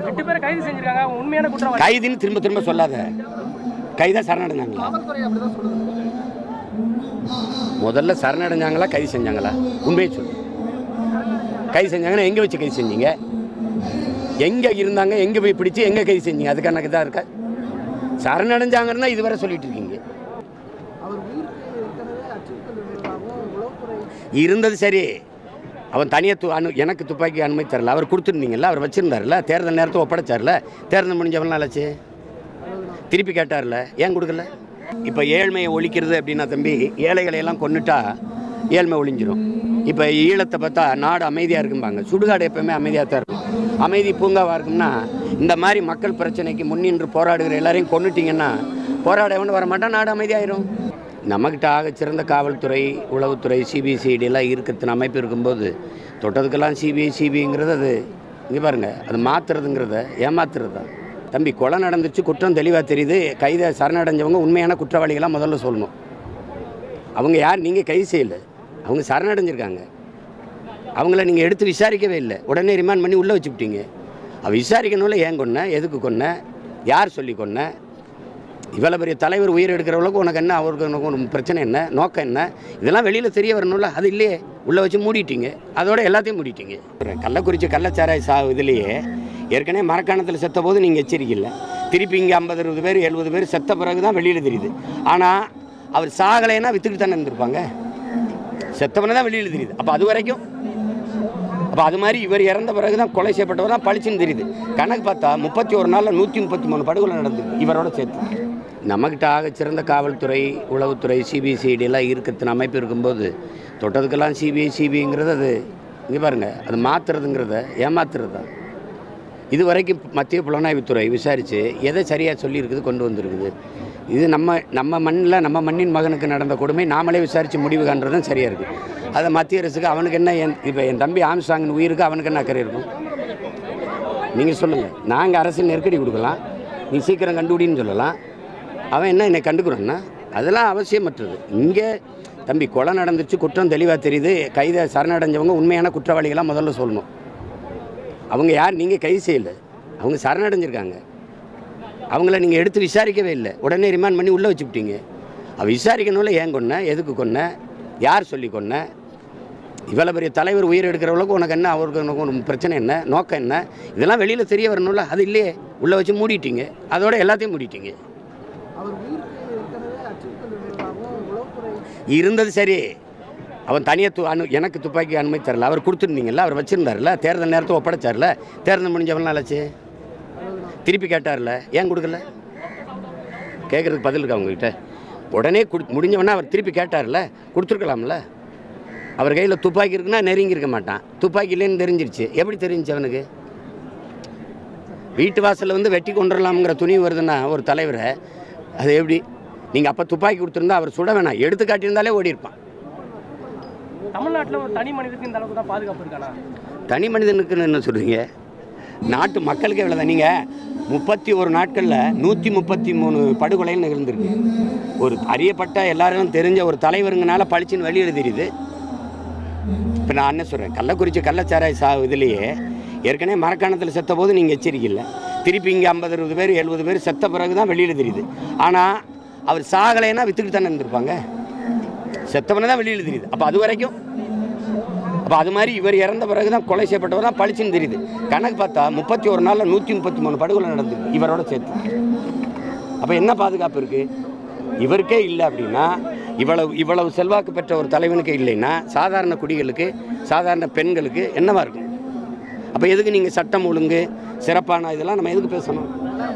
எட்டு பேரை கைது செஞ்சிருக்காங்க அவங்க உண்மையான குற்றம் கைதுன்னு திரும்ப திரும்ப சொல்லாத கைதா சரணடைஞ்சாங்களா காவல்துறை அப்படிதான் சொல்லுது முதல்ல சரணடைஞ்சாங்களா கைது செஞ்சாங்களா உண்மையை சொல்லு கைது செஞ்சாங்கன்னா எங்கே வச்சு கைது செஞ்சீங்க எங்கே இருந்தாங்க எங்கே போய் பிடிச்சி எங்கே கைது செஞ்சீங்க அதுக்கான இதாக இருக்கா சரணடைஞ்சாங்கன்னா இதுவரை சொல்லிட்டு இருக்கீங்க அவர் உயிருக்கு ஏற்கனவே அச்சுறுத்தல் இருந்ததாகவும் உளவுத்துறை இருந்தது சரி அவன் தனியாக து அனு எனக்கு துப்பாக்கி அனுமதி தரல அவர் கொடுத்துருந்தீங்கல்ல அவர் வச்சுருந்தார்ல தேர்தல் நேரத்தை ஒப்படைச்சார்ல தேர்தல் முடிஞ்சவன் நாளாச்சு திருப்பி கேட்டார்ல ஏன் கொடுக்கல இப்போ ஏழ்மையை ஒழிக்கிறது அப்படின்னா தம்பி ஏழைகளை எல்லாம் கொன்னுட்டா ஏழ்மை ஒழிஞ்சிரும் இப்போ ஈழத்தை பார்த்தா நாடு அமைதியாக இருக்கும்பாங்க சுடுகாடு எப்பவுமே அமைதியாக தான் இருக்கும் அமைதி பூங்காவாக இருக்கும்னா இந்த மாதிரி மக்கள் பிரச்சனைக்கு முன்னின்று போராடுகிற எல்லாரையும் கொன்னுட்டீங்கன்னா போராட எவனும் வர மாட்டான் நாடு அமைதியாயிரும் நம்மக்கிட்ட ஆக சிறந்த காவல்துறை உளவுத்துறை சிபிசிஐடி எல்லாம் இருக்கிறதுன அமைப்பு இருக்கும்போது தொட்டதுக்கெல்லாம் சிபிஐ சிபிங்கிறது அது இங்கே பாருங்கள் அது மாற்றுறதுங்கிறத ஏமாத்துறது தான் தம்பி கொலை நடந்துச்சு குற்றம் தெளிவாக தெரியுது கைதை சரணடைஞ்சவங்க உண்மையான குற்றவாளிகளாக முதல்ல சொல்லணும் அவங்க யார் நீங்கள் கைது செய்யலை அவங்க சரணடைஞ்சிருக்காங்க அவங்கள நீங்கள் எடுத்து விசாரிக்கவே இல்லை உடனே ரிமாண்ட் பண்ணி உள்ளே வச்சுக்கிட்டீங்க அவ விசாரிக்கணும்ல ஏன் கொன்ன எதுக்கு கொன்ன யார் சொல்லி கொன்ன இவ்வளோ பெரிய தலைவர் உயிர் எடுக்கிறவளுக்கு உனக்கு என்ன அவருக்கு உனக்கு ஒரு பிரச்சனை என்ன நோக்கம் என்ன இதெல்லாம் வெளியில் தெரிய வரணும்ல அது இல்லையே உள்ளே வச்சு மூடிட்டீங்க அதோட எல்லாத்தையும் மூடிட்டீங்க கள்ளக்குறிச்சி கள்ளச்சாராய சா இதுலேயே ஏற்கனவே மரக்காணத்தில் செத்த போது நீங்கள் எச்சரிக்கை இல்லை திருப்பி இங்கே ஐம்பது அறுபது பேர் எழுபது பேர் செத்த பிறகு தான் வெளியில் தெரியுது ஆனால் அவர் சாகலைன்னா வித்துக்கிட்டு தானே இருந்திருப்பாங்க செத்தவனை தான் வெளியில் தெரியுது அப்போ அது வரைக்கும் அப்போ அது மாதிரி இவர் இறந்த பிறகு தான் கொலை செய்யப்பட்டவர் தான் பளிச்சுன்னு தெரியுது கணக்கு பார்த்தா முப்பத்தி ஒரு நாளில் நூற்றி முப்பத்தி மூணு படுகொலை நடந்தது இவரோட சேர்த்து நம்மக்கிட்ட ஆக சிறந்த காவல்துறை உளவுத்துறை சிபிசிஐடி எல்லாம் இருக்கிறதுன அமைப்பு இருக்கும்போது தொட்டதுக்கெல்லாம் சிபிஐ சிபிங்கிறது அது இங்கே பாருங்கள் அது மாற்றுறதுங்கிறத ஏமாத்துறது தான் இது வரைக்கும் மத்திய புலனாய்வுத்துறை விசாரித்து எதை சரியாக சொல்லியிருக்குது கொண்டு வந்திருக்குது இது நம்ம நம்ம மண்ணில் நம்ம மண்ணின் மகனுக்கு நடந்த கொடுமை நாமளே விசாரித்து முடிவு காண்றதும் சரியாக இருக்குது அதை மத்திய அரசுக்கு அவனுக்கு என்ன என் இப்போ என் தம்பி ஆம்ஸ்டாங்கின் உயிருக்கு அவனுக்கு என்ன அக்கறை இருக்கும் நீங்கள் சொல்லுங்கள் நாங்கள் அரசு நெருக்கடி கொடுக்கலாம் நீ சீக்கிரம் கண்டுபிடின்னு சொல்லலாம் அவன் என்ன என்னை கண்டுக்கிறோன்னா அதெல்லாம் அவசியமற்றது இங்கே தம்பி கொலை நடந்துச்சு குற்றம் தெளிவாக தெரியுது கைதை சரணடைஞ்சவங்க உண்மையான குற்றவாளிகளாக முதல்ல சொல்லணும் அவங்க யார் நீங்கள் கைது செய்யலை அவங்க சரணடைஞ்சிருக்காங்க அவங்கள நீங்கள் எடுத்து விசாரிக்கவே இல்லை உடனே ரிமாண்ட் பண்ணி உள்ளே வச்சுக்கிட்டீங்க அவ விசாரிக்கணும்ல ஏன் கொன்ன எதுக்கு கொன்ன யார் சொல்லி கொன்ன இவ்வளோ பெரிய தலைவர் உயிர் எடுக்கிறவளுக்கு உனக்கு என்ன அவருக்கு உனக்கு ஒரு பிரச்சனை என்ன நோக்கம் என்ன இதெல்லாம் வெளியில் தெரிய வரணும்ல அது இல்லையே உள்ளே வச்சு மூடிட்டீங்க அதோட எல்லாத்தையும் மூடிட்டீங்க அவர் உயிருக்கு ஏற்கனவே அச்சுறுத்தல் இருந்ததாகவும் உளவுத்துறை இருந்தது சரி அவன் தனியாக து அனு எனக்கு துப்பாக்கி அனுமதி தரல அவர் கொடுத்துருந்தீங்கல்ல அவர் வச்சுருந்தார்ல தேர்தல் நேரத்தை ஒப்படைச்சார்ல தேர்தல் முடிஞ்சவன் நாளாச்சு திருப்பி கேட்டார்ல ஏன் கொடுக்கல கேட்குறதுக்கு பதில் இருக்கா அவங்ககிட்ட உடனே குடி முடிஞ்சவொடனே அவர் திருப்பி கேட்டார்ல கொடுத்துருக்கலாம்ல அவர் கையில் துப்பாக்கி இருக்குன்னா நெருங்கி இருக்க மாட்டான் துப்பாக்கி இல்லைன்னு தெரிஞ்சிருச்சு எப்படி தெரிஞ்சுச்சு அவனுக்கு வீட்டு வாசலில் வந்து வெட்டி கொண்டுடலாம்ங்கிற துணிவு வருதுன்னா ஒரு தலைவரை அது எப்படி நீங்கள் அப்போ துப்பாக்கி கொடுத்துருந்தா அவர் சுட வேணாம் எடுத்து காட்டியிருந்தாலே ஓடி இருப்பான் தமிழ்நாட்டுல ஒரு தனி மனிதனுக்கு இந்த அளவுக்கு தான் பாதுகாப்பு இருக்கானா தனி மனிதனுக்குன்னு என்ன சொல்கிறீங்க நாட்டு மக்களுக்கு எவ்வளோ தான் நீங்கள் முப்பத்தி ஒரு நாட்களில் நூற்றி முப்பத்தி மூணு படுகொலைன்னு நிகழ்ந்திருக்கு ஒரு அறியப்பட்ட எல்லாரும் தெரிஞ்ச ஒரு தலைவருங்கனால பளிச்சுன்னு வெளியில் தெரியுது இப்போ நான் என்ன சொல்கிறேன் கள்ளக்குறிச்சி கள்ளச்சாராய சா இதுலேயே ஏற்கனவே மரக்காணத்தில் செத்த போது நீங்கள் எச்சரிக்கை இல்லை திருப்பி இங்கே ஐம்பது அறுபது பேர் எழுபது பேர் செத்த பிறகு தான் வெளியில் தெரியுது ஆனால் அவர் சாகலைன்னா வித்துக்கிட்டு தானே இருந்திருப்பாங்க செத்தவனை தான் வெளியில் தெரியுது அப்போ அது வரைக்கும் அப்போ அது மாதிரி இவர் இறந்த பிறகு தான் கொலை செய்யப்பட்டவர் தான் பளிச்சுன்னு தெரியுது கணக்கு பார்த்தா முப்பத்தி ஒரு நாளில் நூற்றி முப்பத்தி மூணு படுகொலை நடந்தது இவரோட சேர்த்து அப்போ என்ன பாதுகாப்பு இருக்குது இவருக்கே இல்லை அப்படின்னா இவ்வளவு இவ்வளவு செல்வாக்கு பெற்ற ஒரு தலைவனுக்கு இல்லைன்னா சாதாரண குடிகளுக்கு சாதாரண பெண்களுக்கு என்னவா இருக்கும் அப்போ எதுக்கு நீங்கள் சட்டம் ஒழுங்கு சிறப்பான இதெல்லாம் நம்ம எதுக்கு பேசணும்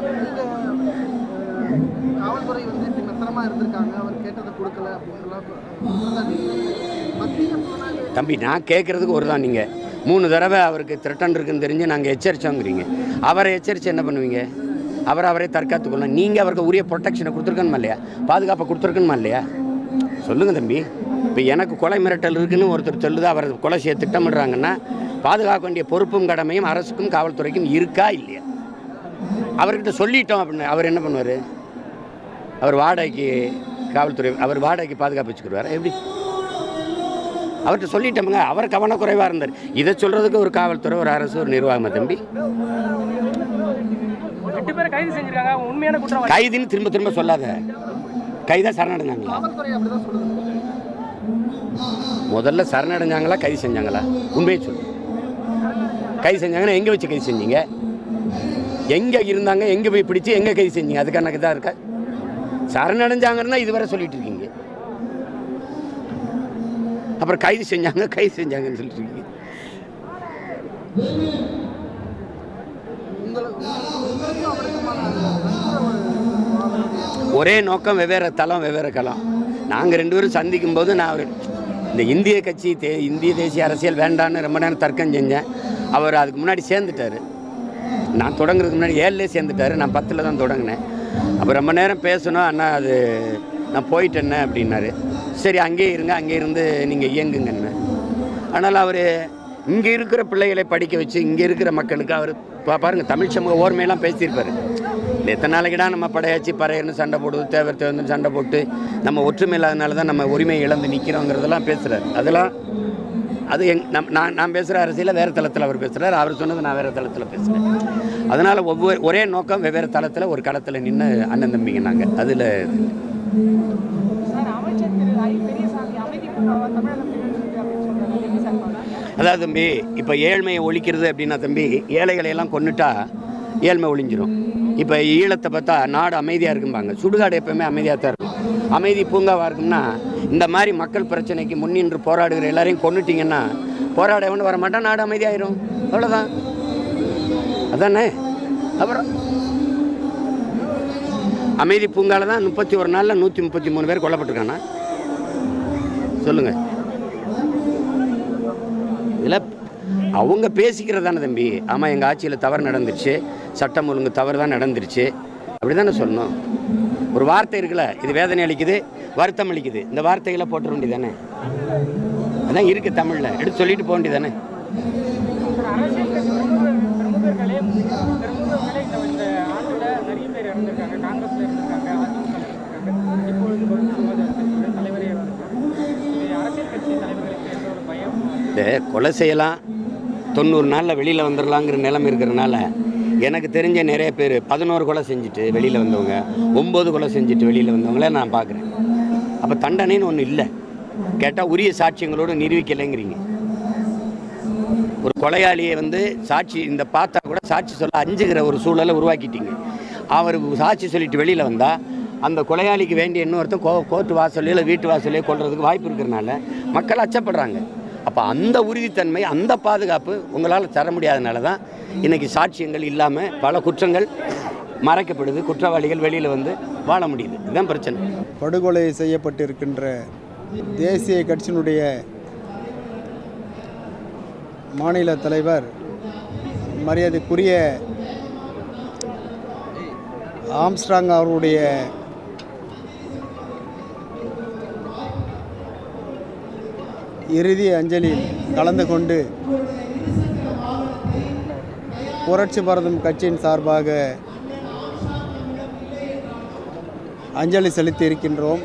காவல்துறை வந்து இப்படி மெத்தனமா இருந்திருக்காங்க அவர் கேட்டதை கொடுக்கல அப்படின்லாம் மத்திய புலனாய்வு தம்பி நான் கேட்குறதுக்கு ஒரு தான் நீங்கள் மூணு தடவை அவருக்கு த்ரெட்டன் இருக்குன்னு தெரிஞ்சு நாங்கள் எச்சரிச்சோங்கிறீங்க அவரை எச்சரித்து என்ன பண்ணுவீங்க அவரை அவரே தற்காத்துக்கொள்ளணும் நீங்கள் அவருக்கு உரிய ப்ரொடெக்ஷனை கொடுத்துருக்கணுமா இல்லையா பாதுகாப்பை கொடுத்துருக்கணுமா இல்லையா சொல்லுங்கள் தம்பி இப்போ எனக்கு கொலை மிரட்டல் இருக்குன்னு ஒருத்தர் சொல்லுது அவர் கொலை செய்ய திட்டமிடுறாங்கன்னா பாதுகாக்க வேண்டிய பொறுப்பும் கடமையும் அரசுக்கும் காவல்துறைக்கும் இருக்கா இல்லையா அவர்கிட்ட சொல்லிட்டோம் அப்படின்னு அவர் என்ன பண்ணுவார் அவர் வாடகைக்கு காவல்துறை அவர் வாடகைக்கு பாதுகாப்பு வச்சுக்கிடுவார் எப்படி அவர்கிட்ட சொல்லிட்டோமுங்க அவர் கவனக்குறைவாக இருந்தார் இதை சொல்கிறதுக்கு ஒரு காவல்துறை ஒரு அரசு ஒரு நிர்வாகமா தம்பி எட்டு பேரை கைது செஞ்சிருக்காங்க அவங்க உண்மையான குற்றவாளி கைதுன்னு திரும்ப திரும்ப சொல்லாத கைதா சரணடைஞ்சாங்களா காவல்துறை அப்படிதான் சொல்லுது முதல்ல சரணடைஞ்சாங்களா கைது செஞ்சாங்களா உண்மையை சொல்லு கைது செஞ்சாங்கன்னா எங்கே வச்சு கைது செஞ்சீங்க எங்கே இருந்தாங்க எங்கே போய் பிடிச்சி எங்கே கைது செஞ்சீங்க அது கணக்கு தான் இருக்கா சரணடைஞ்சாங்கன்னா இதுவரை சொல்லிட்டு இருக்கீங்க அப்புறம் கைது செஞ்சாங்க கைது செஞ்சாங்கன்னு சொல்லிட்டு இருக்கீங்க உங்களுக்கு உங்களுக்கும் அவருக்குமான அந்த நட்புற ஒரு அவருடைய ஒரே நோக்கம் வெவ்வேறு தளம் வெவ்வேறு களம் நாங்கள் ரெண்டு பேரும் சந்திக்கும் போது நான் அவர் இந்த இந்திய கட்சி தே இந்திய தேசிய அரசியல் வேண்டான்னு ரொம்ப நேரம் தர்க்கம் செஞ்சேன் அவர் அதுக்கு முன்னாடி சேர்ந்துட்டார் நான் தொடங்குறதுக்கு முன்னாடி ஏழுலேயே சேர்ந்துட்டாரு நான் பத்தில் தான் தொடங்கினேன் அப்போ ரொம்ப நேரம் பேசணும் அண்ணா அது நான் போயிட்டேண்ணே அப்படின்னாரு சரி அங்கேயே இருங்க அங்கேயே இருந்து நீங்கள் இயங்குங்கன்னு ஆனால் அவர் இங்கே இருக்கிற பிள்ளைகளை படிக்க வச்சு இங்கே இருக்கிற மக்களுக்கு அவர் பா- பாருங்க தமிழ் சமூக ஓர்மையெல்லாம் பேசியிருப்பார் இந்த எத்தனை நாளைக்குடா நம்ம படையாச்சி பறையர்னு சண்டை போடுது தேவர் தேவர்னு சண்டை போட்டு நம்ம ஒற்றுமை இல்லாதனால தான் நம்ம உரிமையை இழந்து நிற்கிறோங்கிறதெல்லாம் பேசுகிறார் அதெல்லாம் அது எங் நம் நான் நான் பேசுகிற அரசியலில் வேறு தளத்தில் அவர் பேசுகிறார் அவர் சொன்னது நான் வேறு தளத்தில் பேசுகிறேன் அதனால் ஒவ்வொரு ஒரே நோக்கம் வெவ்வேறு தளத்தில் ஒரு களத்தில் நின்று அண்ணன் தம்பிங்க நாங்கள் அதில் சார் அமைச்சர் திரு ஐ பெரியசாமி அமைதி பூங்காவை தமிழகத்தில் இருக்கு அப்படின்னு சொல்றாங்க எப்படி சார் பார்க்கலாம்? அதாவது தம்பி இப்போ ஏழ்மையை ஒழிக்கிறது அப்படின்னா தம்பி ஏழைகளை எல்லாம் கொன்னுட்டா ஏழ்மை ஒழிஞ்சிரும் இப்போ ஈழத்தை பார்த்தா நாடு அமைதியாக இருக்கும்பாங்க சுடுகாடு எப்பவுமே அமைதியாக தான் இருக்கும் அமைதி பூங்காவாக இருக்கும்னா இந்த மாதிரி மக்கள் பிரச்சனைக்கு முன்னின்று போராடுகிற எல்லாரையும் கொன்னுட்டீங்கன்னா போராட எவனும் வர மாட்டான் நாடு அமைதியாயிரும் அவ்வளோதான் அதானே அப்புறம் அமைதி பூங்கால தான் முப்பத்தி ஒரு நாளில் நூற்றி முப்பத்தி மூணு பேர் கொல்லப்பட்டிருக்கானா சொல்லுங்கள் இதில் அவங்க பேசிக்கிறது தானே தம்பி ஆமாம் எங்கள் ஆட்சியில் தவறு நடந்துருச்சு சட்டம் ஒழுங்கு தவறு தான் நடந்துருச்சு அப்படி தானே சொல்லணும் ஒரு வார்த்தை இருக்குல்ல இது வேதனை அளிக்குது வருத்தம் அளிக்குது இந்த வார்த்தைகளை போட்டுற வேண்டியதானே அதான் இருக்குது தமிழில் எடுத்து சொல்லிட்டு போக வேண்டியதானே சார், அரசியல் கட்சி பிரமுகர் பிரமுகர்களே பிரமுகர்களே இந்த இந்த ஆண்டுல நிறைய பேர் இறந்திருக்காங்க காங்கிரஸ்ல இருந்திருக்காங்க அதிமுக இருந்திருக்காங்க இப்பொழுது பகுஜன் சமாஜ் கட்சியோட தலைவரே இருக்காங்க இது அரசியல் கட்சி தலைவர்களுக்கு எந்த ஒரு பயம் இந்த கொலை செய்யலாம் தொண்ணூறு நாளில் வெளியில் வந்துடலாங்கிற நிலைமை இருக்கிறனால எனக்கு தெரிஞ்ச நிறைய பேர் பதினோரு கொலை செஞ்சுட்டு வெளியில் வந்தவங்க ஒம்பது கொலை செஞ்சுட்டு வெளியில் வந்தவங்கள நான் பார்க்குறேன் அப்போ தண்டனைன்னு ஒன்று இல்லை கேட்டால் உரிய சாட்சியங்களோடு நிரூபிக்கலைங்கிறீங்க ஒரு கொலையாளியை வந்து சாட்சி இந்த பார்த்தா கூட சாட்சி சொல்ல அஞ்சுகிற ஒரு சூழலை உருவாக்கிட்டீங்க அவர் சாட்சி சொல்லிட்டு வெளியில் வந்தால் அந்த கொலையாளிக்கு வேண்டிய இன்னொருத்தன் கோ கோர்ட்டு வாசல்லையோ இல்லை வீட்டு வாசல்லையோ கொள்றதுக்கு வாய்ப்பு இருக்கிறனால மக்கள் அச்சப்படுறாங்க அப்போ அந்த உறுதித்தன்மை அந்த பாதுகாப்பு உங்களால் தர முடியாதனால தான் இன்றைக்கி சாட்சியங்கள் இல்லாமல் பல குற்றங்கள் மறைக்கப்படுது குற்றவாளிகள் வெளியில் வந்து வாழ முடியுது இதுதான் பிரச்சனை படுகொலை செய்யப்பட்டிருக்கின்ற தேசிய கட்சியினுடைய மாநில தலைவர் மரியாதைக்குரிய ஆம்ஸ்ட்ராங் அவருடைய இறுதி அஞ்சலியில் கலந்து கொண்டு புரட்சி பாரதம் கட்சியின் சார்பாக அஞ்சலி செலுத்தி இருக்கின்றோம்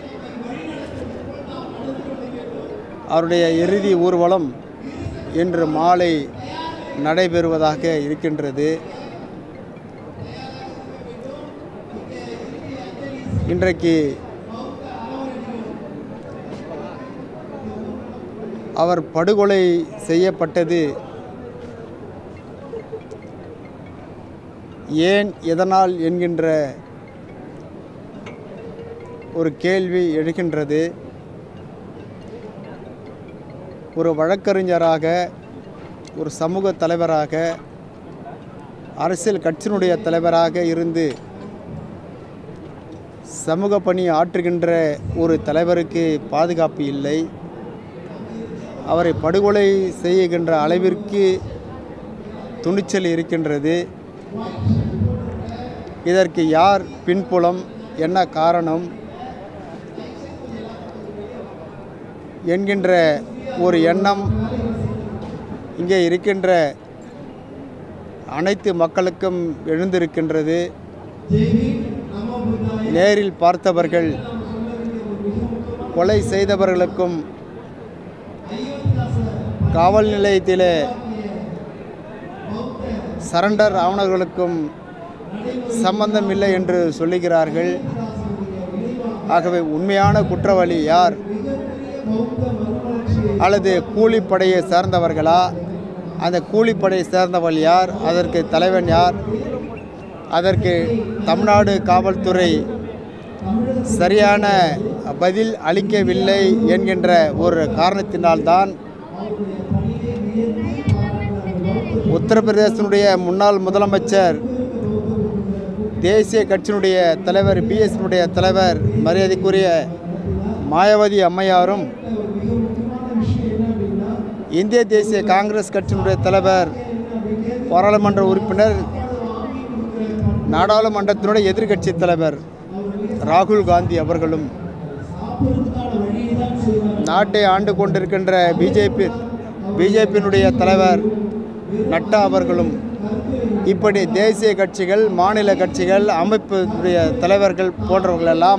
அவருடைய இறுதி ஊர்வலம் இன்று மாலை நடைபெறுவதாக இருக்கின்றது இன்றைக்கு அவர் படுகொலை செய்யப்பட்டது ஏன் எதனால் என்கின்ற ஒரு கேள்வி எழுகின்றது ஒரு வழக்கறிஞராக ஒரு சமூக தலைவராக அரசியல் கட்சியினுடைய தலைவராக இருந்து சமூக பணி ஆற்றுகின்ற ஒரு தலைவருக்கு பாதுகாப்பு இல்லை அவரை படுகொலை செய்கின்ற அளவிற்கு துணிச்சல் இருக்கின்றது இதற்கு யார் பின்புலம் என்ன காரணம் என்கின்ற ஒரு எண்ணம் இங்கே இருக்கின்ற அனைத்து மக்களுக்கும் எழுந்திருக்கின்றது நேரில் பார்த்தவர்கள் கொலை செய்தவர்களுக்கும் காவல் நிலையத்திலே சரண்டர் ஆவணர்களுக்கும் சம்பந்தம் இல்லை என்று சொல்லுகிறார்கள் ஆகவே உண்மையான குற்றவாளி யார் அல்லது கூலிப்படையை சார்ந்தவர்களா அந்த கூலிப்படையை சேர்ந்தவள் யார் அதற்கு தலைவன் யார் அதற்கு தமிழ்நாடு காவல்துறை சரியான பதில் அளிக்கவில்லை என்கின்ற ஒரு காரணத்தினால்தான் உத்தரப்பிரதேசனுடைய முன்னாள் முதலமைச்சர் தேசிய கட்சியினுடைய தலைவர் பிஎஸ்னுடைய தலைவர் மரியாதைக்குரிய மாயாவதி அம்மையாரும் இந்திய தேசிய காங்கிரஸ் கட்சியினுடைய தலைவர் பாராளுமன்ற உறுப்பினர் நாடாளுமன்றத்தினுடைய எதிர்க்கட்சி தலைவர் ராகுல் காந்தி அவர்களும் நாட்டை ஆண்டு கொண்டிருக்கின்ற பிஜேபி பிஜேபியினுடைய தலைவர் நட்டா அவர்களும் இப்படி தேசிய கட்சிகள் மாநில கட்சிகள் அமைப்புடைய தலைவர்கள் போன்றவர்களெல்லாம்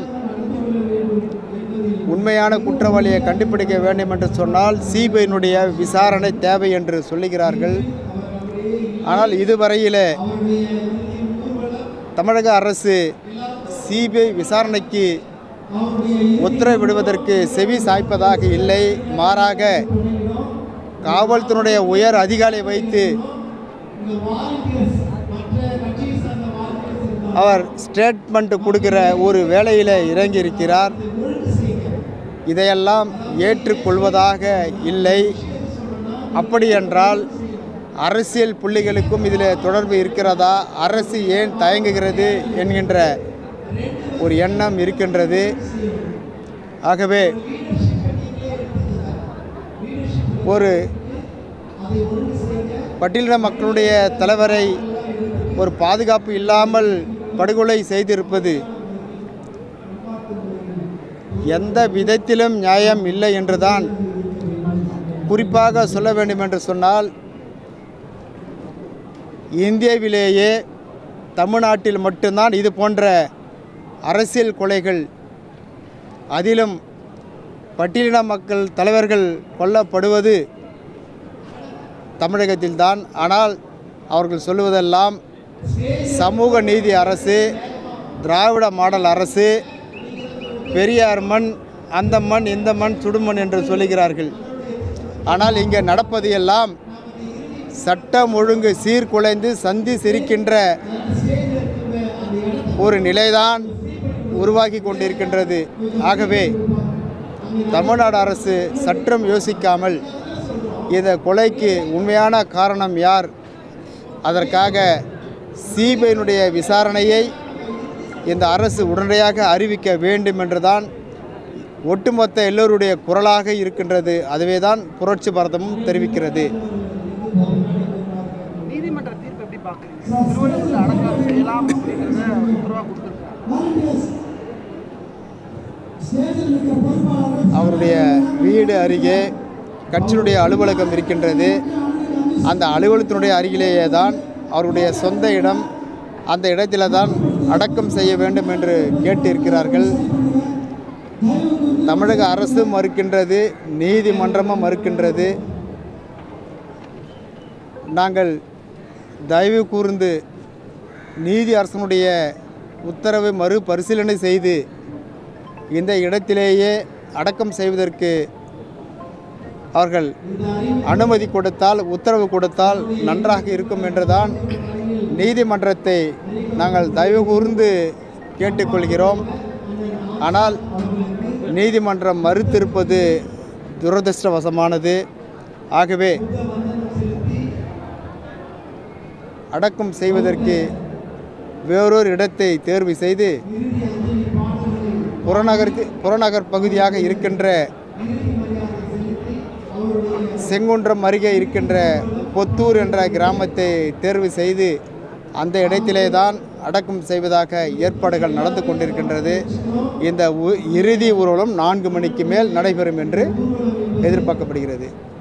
உண்மையான குற்றவாளியை கண்டுபிடிக்க வேண்டும் என்று சொன்னால் சிபிஐனுடைய விசாரணை தேவை என்று சொல்லுகிறார்கள் ஆனால் இதுவரையிலே தமிழக அரசு சிபிஐ விசாரணைக்கு உத்தரவிடுவதற்கு செவி சாய்ப்பதாக இல்லை மாறாக காவல்துறையுடைய உயர் அதிகாரி வைத்து அவர் ஸ்டேட்மெண்ட் கொடுக்கிற ஒரு வேலையில் இறங்கியிருக்கிறார் இதையெல்லாம் ஏற்றுக்கொள்வதாக இல்லை அப்படி என்றால் அரசியல் புள்ளிகளுக்கும் இதில் தொடர்பு இருக்கிறதா அரசு ஏன் தயங்குகிறது என்கின்ற ஒரு எண்ணம் இருக்கின்றது ஆகவே ஒரு பட்டியலின மக்களுடைய தலைவரை ஒரு பாதுகாப்பு இல்லாமல் படுகொலை செய்திருப்பது எந்த விதத்திலும் நியாயம் இல்லை என்றுதான் குறிப்பாக சொல்ல வேண்டும் என்று சொன்னால் இந்தியாவிலேயே தமிழ்நாட்டில் மட்டும்தான் இது போன்ற அரசியல் கொலைகள் அதிலும் பட்டியலின மக்கள் தலைவர்கள் கொல்லப்படுவது தமிழகத்தில்தான் ஆனால் அவர்கள் சொல்லுவதெல்லாம் சமூக நீதி அரசு திராவிட மாடல் அரசு பெரியார் மண் அந்த மண் இந்த மண் சுடுமண் என்று சொல்லுகிறார்கள் ஆனால் இங்கே நடப்பது எல்லாம் சட்டம் ஒழுங்கு சீர்குலைந்து சந்தி சிரிக்கின்ற ஒரு நிலைதான் உருவாகி கொண்டிருக்கின்றது ஆகவே தமிழ்நாடு அரசு சற்றும் யோசிக்காமல் இந்த கொலைக்கு உண்மையான காரணம் யார் அதற்காக சிபிஐனுடைய விசாரணையை இந்த அரசு உடனடியாக அறிவிக்க வேண்டும் என்றுதான் ஒட்டுமொத்த எல்லோருடைய குரலாக இருக்கின்றது அதுவே தான் புரட்சி பாரதமும் தெரிவிக்கிறது நீதிமன்ற தீர்ப்பு எப்படி பார்க்குறீங்க திருவள்ளூரில் அடக்கம் செய்யலாம் அப்படிங்கிறத உத்தரவாக கொடுத்துருக்காங்க அவருடைய வீடு அருகே கட்சியினுடைய அலுவலகம் இருக்கின்றது அந்த அலுவலகத்தினுடைய அருகிலேயே தான் அவருடைய சொந்த இடம் அந்த இடத்தில தான் அடக்கம் செய்ய வேண்டும் என்று கேட்டிருக்கிறார்கள் தமிழக அரசு மறுக்கின்றது நீதிமன்றமும் மறுக்கின்றது நாங்கள் தயவு கூர்ந்து நீதி அரசனுடைய உத்தரவை மறுபரிசீலனை செய்து இந்த இடத்திலேயே அடக்கம் செய்வதற்கு அவர்கள் அனுமதி கொடுத்தால் உத்தரவு கொடுத்தால் நன்றாக இருக்கும் என்றுதான் நீதிமன்றத்தை நாங்கள் தயவு கூர்ந்து கேட்டுக்கொள்கிறோம் ஆனால் நீதிமன்றம் மறுத்திருப்பது துரதிருஷ்டவசமானது ஆகவே அடக்கம் செய்வதற்கு வேறொரு இடத்தை தேர்வு செய்து புறநகருக்கு புறநகர் பகுதியாக இருக்கின்ற செங்குன்றம் அருகே இருக்கின்ற பொத்தூர் என்ற கிராமத்தை தேர்வு செய்து அந்த இடத்திலே தான் அடக்கம் செய்வதாக ஏற்பாடுகள் நடந்து கொண்டிருக்கின்றது இந்த உ- இறுதி ஊர்வலம் நான்கு மணிக்கு மேல் நடைபெறும் என்று எதிர்பார்க்கப்படுகிறது